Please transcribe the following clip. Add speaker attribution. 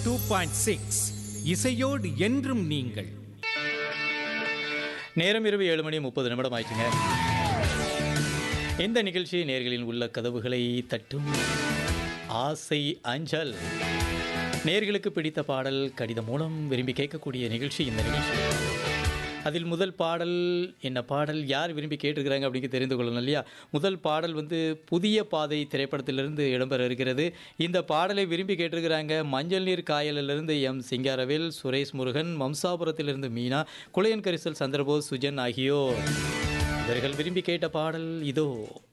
Speaker 1: two point six இசையோடு என்றும் நீங்கள்
Speaker 2: நேரம் இரவு ஏழு மணி முப்பது நிமிடம் ஆயிடுச்சுங்க இந்த நிகழ்ச்சி நேர்களின் உள்ள கதவுகளை தட்டும் ஆசை அஞ்சல் நேர்களுக்கு பிடித்த பாடல் கடிதம் மூலம் விரும்பி கேட்கக்கூடிய நிகழ்ச்சி இந்த நிகழ்ச்சி அதில் முதல் பாடல் என்ன பாடல் யார் விரும்பி கேட்டிருக்கிறாங்க அப்படிங்க தெரிந்து கொள்ளணும் இல்லையா முதல் பாடல் வந்து புதிய பாதை திரைப்படத்திலிருந்து இடம்பெற இருக்கிறது இந்த பாடலை விரும்பி கேட்டிருக்கிறாங்க மஞ்சள் நீர் காயலிலிருந்து எம் சிங்காரவேல் சுரேஷ் முருகன் மம்சாபுரத்திலிருந்து மீனா குளையன் கரிசல் சந்திரபோஸ் சுஜன் ஆகியோர் இவர்கள் விரும்பி கேட்ட பாடல் இதோ